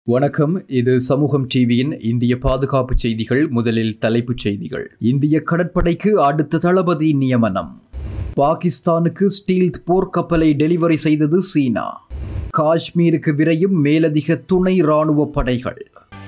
வணக்கம் இது சமூகம் டிவியின் இந்திய பாதுகாப்பு செய்திகள் முதலில் தலைப்புச் செய்திகள் இந்திய கடற்படைக்கு அடுத்த தளபதி நியமனம் பாகிஸ்தானுக்கு ஸ்டீல்த் போர்க்கப்பலை டெலிவரி செய்தது சீனா காஷ்மீருக்கு விரையும் மேலதிக துணை ராணுவ படைகள்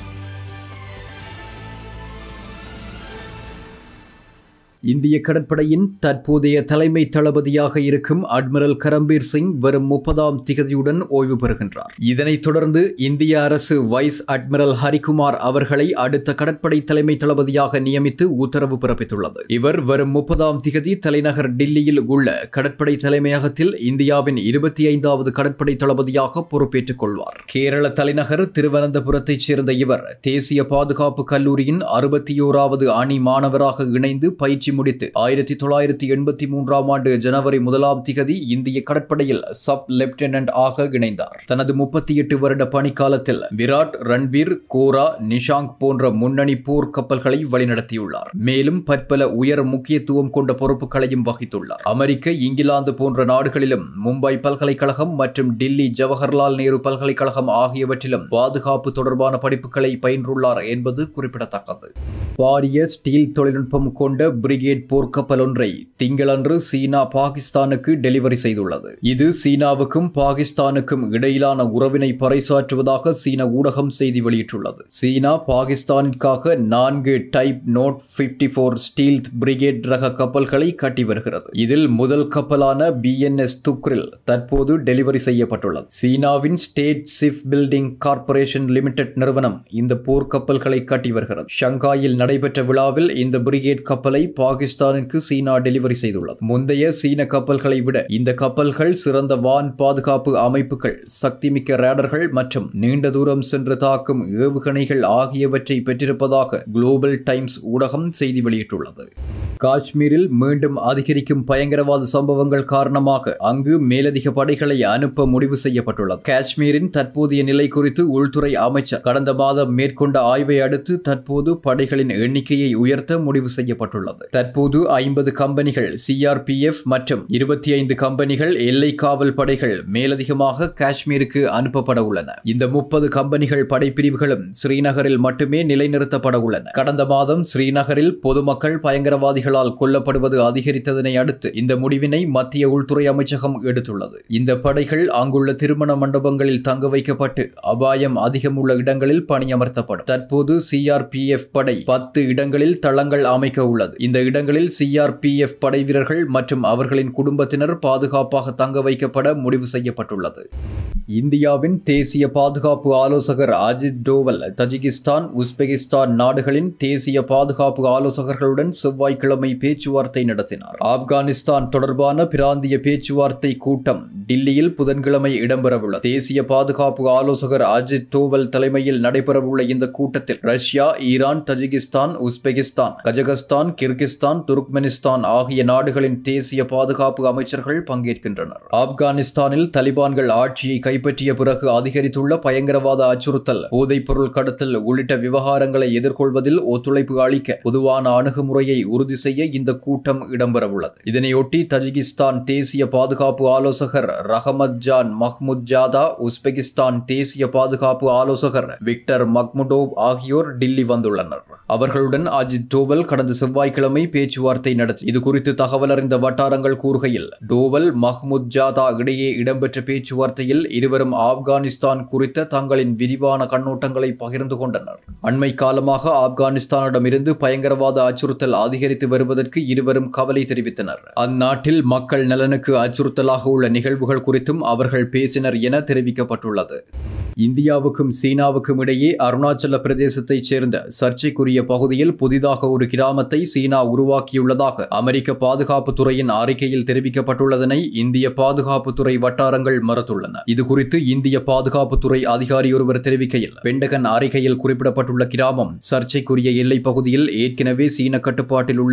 இந்திய கடற்படையின் தற்போதைய தலைமை தளபதியாக இருக்கும் அட்மிரல் கரம்பீர் சிங் வரும் முப்பதாம் திகதியுடன் ஓய்வு பெறுகின்றார் இதனைத் தொடர்ந்து இந்திய அரசு வைஸ் அட்மிரல் ஹரிகுமார் அவர்களை அடுத்த கடற்படை தலைமை தளபதியாக நியமித்து உத்தரவு பிறப்பித்துள்ளது இவர் வரும் முப்பதாம் திகதி தலைநகர் டில்லியில் உள்ள கடற்படை தலைமையகத்தில் இந்தியாவின் இருபத்தி ஐந்தாவது கடற்படை தளபதியாக பொறுப்பேற்றுக் கொள்வார் கேரள தலைநகர் திருவனந்தபுரத்தைச் சேர்ந்த இவர் தேசிய பாதுகாப்பு கல்லூரியின் அறுபத்தி ஓராவது அணி மாணவராக இணைந்து பயிற்சி முடித்து ஆயிரத்தி தொள்ளாயிரத்தி எண்பத்தி மூன்றாம் ஆண்டு ஜனவரி முதலாம் திகதி இந்திய கடற்படையில் சப் லெப்டினன்ட் ஆக இணைந்தார் தனது முப்பத்தி எட்டு வருட பணிக்காலத்தில் விராட் ரன்வீர் கோரா நிஷாங்க் போன்ற முன்னணி போர் கப்பல்களை வழிநடத்தியுள்ளார் மேலும் பற்பல உயர் முக்கியத்துவம் கொண்ட பொறுப்புகளையும் வகித்துள்ளார் அமெரிக்க இங்கிலாந்து போன்ற நாடுகளிலும் மும்பை பல்கலைக்கழகம் மற்றும் டில்லி ஜவஹர்லால் நேரு பல்கலைக்கழகம் ஆகியவற்றிலும் பாதுகாப்பு தொடர்பான படிப்புகளை பயின்றுள்ளார் என்பது குறிப்பிடத்தக்கது பாரிய ஸ்டீல் தொழில்நுட்பம் கொண்ட பிரிகேட் போர்க்கப்பல் ஒன்றை திங்களன்று சீனா பாகிஸ்தானுக்கு டெலிவரி செய்துள்ளது இது சீனாவுக்கும் பாகிஸ்தானுக்கும் இடையிலான உறவினை பறைசாற்றுவதாக சீன ஊடகம் செய்தி வெளியிட்டுள்ளது சீனா பாகிஸ்தானிற்காக நான்கு type nought fifty four steel frigate ரக கப்பல்களை கட்டி வருகிறது இதில் முதல் கப்பலான பிஎன்எஸ் துக்ரில் தற்போது டெலிவரி செய்யப்பட்டுள்ளது சீனாவின் state ship building corporation limited நிறுவனம் இந்த போர் கப்பல்களை கட்டி வருகிறது ஷங்காயில் நடைபெற்ற விழாவில் இந்த பிரிகேட் கப்பலை பாகிஸ்தானுக்கு சீனா டெலிவரி செய்துள்ளது முந்தைய சீன கப்பல்களை விட இந்த கப்பல்கள் சிறந்த வான் பாதுகாப்பு அமைப்புகள் சக்திமிக்க ரேடர்கள் மற்றும் நீண்ட தூரம் சென்று தாக்கும் ஏவுகணைகள் ஆகியவற்றை பெற்றிருப்பதாக குளோபல் டைம்ஸ் ஊடகம் செய்தி வெளியிட்டுள்ளது காஷ்மீரில் மீண்டும் அதிகரிக்கும் பயங்கரவாத சம்பவங்கள் காரணமாக அங்கு மேலதிக படைகளை அனுப்ப முடிவு செய்யப்பட்டுள்ளது காஷ்மீரின் தற்போதைய நிலை குறித்து உள்துறை அமைச்சர் கடந்த மாதம் மேற்கொண்ட ஆய்வை அடுத்து தற்போது படைகளின் எண்ணிக்கையை உயர்த்த முடிவு செய்யப்பட்டுள்ளது தற்போது ஐம்பது கம்பெனிகள் சிஆர்பிஎஃப் மற்றும் இருபத்தி ஐந்து கம்பெனிகள் எல்லை காவல் படைகள் மேலதிகமாக காஷ்மீருக்கு அனுப்பப்பட உள்ளன இந்த முப்பது கம்பெனிகள் படைப்பிரிவுகளும் ஸ்ரீநகரில் மட்டுமே நிலைநிறுத்தப்பட உள்ளன கடந்த மாதம் ஸ்ரீநகரில் பொதுமக்கள் பயங்கரவாதிகளால் கொல்லப்படுவது அதிகரித்ததனை அடுத்து இந்த முடிவினை மத்திய உள்துறை அமைச்சகம் எடுத்துள்ளது இந்த படைகள் அங்குள்ள திருமண மண்டபங்களில் தங்க வைக்கப்பட்டு அபாயம் அதிகம் உள்ள இடங்களில் பணியமர்த்தப்படும் தற்போது சிஆர்பிஎஃப் படை பத்து இடங்களில் தளங்கள் அமைக்க உள்ளது இந்த இடங்களில் சிஆர்பிஎஃப் படை வீரர்கள் மற்றும் அவர்களின் குடும்பத்தினர் பாதுகாப்பாக தங்க வைக்கப்பட முடிவு செய்யப்பட்டுள்ளது இந்தியாவின் தேசிய பாதுகாப்பு ஆலோசகர் அஜித் டோவல் தஜிகிஸ்தான் உஸ்பெகிஸ்தான் நாடுகளின் தேசிய பாதுகாப்பு ஆலோசகர்களுடன் செவ்வாய்க்கிழமை பேச்சுவார்த்தை நடத்தினார் ஆப்கானிஸ்தான் தொடர்பான பிராந்திய பேச்சுவார்த்தை கூட்டம் டில்லியில் புதன்கிழமை இடம்பெறவுள்ளது தேசிய பாதுகாப்பு ஆலோசகர் அஜித் டோவல் தலைமையில் நடைபெறவுள்ள இந்த கூட்டத்தில் Russia Iran Tajikistan Uzbekistan Kazakhstan Kyrgyzstan Turkmenistan ஆகிய நாடுகளின் தேசிய பாதுகாப்பு அமைச்சர்கள் பங்கேற்கின்றனர் ஆப்கானிஸ்தானில் தலிபான்கள் ஆட்சியை கைப்பற்றிய பிறகு அதிகரித்துள்ள பயங்கரவாத அச்சுறுத்தல் போதைப்பொருள் கடத்தல் உள்ளிட்ட விவகாரங்களை எதிர்கொள்வதில் ஒத்துழைப்பு அளிக்க பொதுவான அணுகுமுறையை உறுதி செய்ய இந்த கூட்டம் இடம்பெறவுள்ளது இதனையொட்டி தஜிகிஸ்தான் தேசிய பாதுகாப்பு ஆலோசகர் ரஹமத் ஜான் மஹ்முத் ஜாதா உஸ்பெகிஸ்தான் தேசிய பாதுகாப்பு ஆலோசகர் விக்டர் மக்முடோவ் ஆகியோர் டில்லி வந்துள்ளனர் அவர்களுடன் அஜித் டோவல் கடந்த செவ்வாய்க்கிழமை பேச்சுவார்த்தை நடத்தி இது குறித்து தகவல் அறிந்த வட்டாரங்கள் கூறுகையில் டோவல் மஹ்முத் ஜாதா இடையே இடம்பெற்ற பேச்சுவார்த்தையில் இருவரும் ஆப்கானிஸ்தான் குறித்த தங்களின் விரிவான கண்ணோட்டங்களை பகிர்ந்து கொண்டனர் அண்மை காலமாக ஆப்கானிஸ்தானிடமிருந்து பயங்கரவாத அச்சுறுத்தல் அதிகரித்து வருவதற்கு இருவரும் கவலை தெரிவித்தனர் அந்நாட்டில் மக்கள் நலனுக்கு அச்சுறுத்தலாக உள்ள நிகழ்வுகள் குறித்தும் அவர்கள் பேசினர் என தெரிவிக்கப்பட்டுள்ளது இந்தியாவுக்கும் சீனாவுக்கும் இடையே அருணாச்சல பிரதேசத்தைச் சேர்ந்த சர்ச்சைக்குரிய பகுதியில் புதிதாக ஒரு கிராமத்தை சீனா உருவாக்கியுள்ளதாக அமெரிக்க பாதுகாப்புத் துறையின் அறிக்கையில் தெரிவிக்கப்பட்டுள்ளதனை இந்திய பாதுகாப்புத்துறை வட்டாரங்கள் மறுத்துள்ளன இதுகுறித்து இந்திய பாதுகாப்புத்துறை அதிகாரியொருவர் தெரிவிக்கையில் பெண்டகன் அறிக்கையில் குறிப்பிடப்பட்டுள்ள கிராமம் சர்ச்சைக்குரிய எல்லைப் பகுதியில் ஏற்கனவே சீன கட்டுப்பாட்டில் உள்ள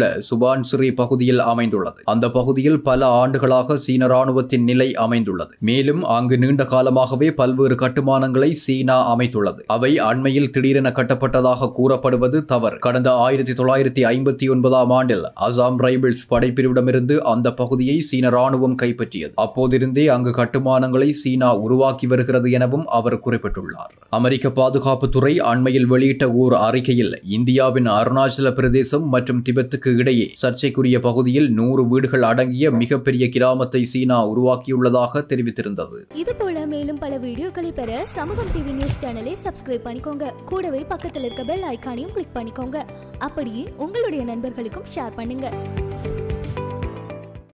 சுபான்சிரி பகுதியில் அமைந்துள்ளது அந்த பகுதியில் பல ஆண்டுகளாக சீன ராணுவத்தின் நிலை அமைந்துள்ளது மேலும் அங்கு நீண்ட காலமாகவே பல்வேறு கட்டுமானங்களை சீனா அமைத்துள்ளது அவை அண்மையில் திடீரென கட்டப்பட்டதாக கூறப்படுவது தவறு கடந்த ஆயிரத்தி தொள்ளாயிரத்தி ஐம்பத்தி ஒன்பதாம் ஆண்டில் அசாம் ரைபிள்ஸ் படைப்பிரிவிடமிருந்து அந்த பகுதியை சீன ராணுவம் கைப்பற்றியது அப்போதிருந்தே அங்கு கட்டுமானங்களை சீனா உருவாக்கி வருகிறது எனவும் அவர் குறிப்பிட்டுள்ளார் அமெரிக்க பாதுகாப்புத்துறை அண்மையில் வெளியிட்ட ஓர் அறிக்கையில் இந்தியாவின் அருணாச்சல பிரதேசம் மற்றும் திபெத்துக்கு இடையே சர்ச்சைக்குரிய பகுதியில் நூறு வீடுகள் அடங்கிய மிகப்பெரிய கிராமத்தை சீனா உருவாக்கியுள்ளதாக தெரிவித்திருந்தது இது போல மேலும் பல வீடியோக்களை பெற சமூகம் டிவி நியூஸ் சேனலை சப்ஸ்கிரைப் பண்ணிக்கோங்க கூடவே பக்கத்தில் இருக்க பெல் ஐகானையும் கிளிக் பண்ணிக்கோங்க அப்படியே உங்களுடைய நண்பர்களுக்கும் ஷேர் பண்ணுங்க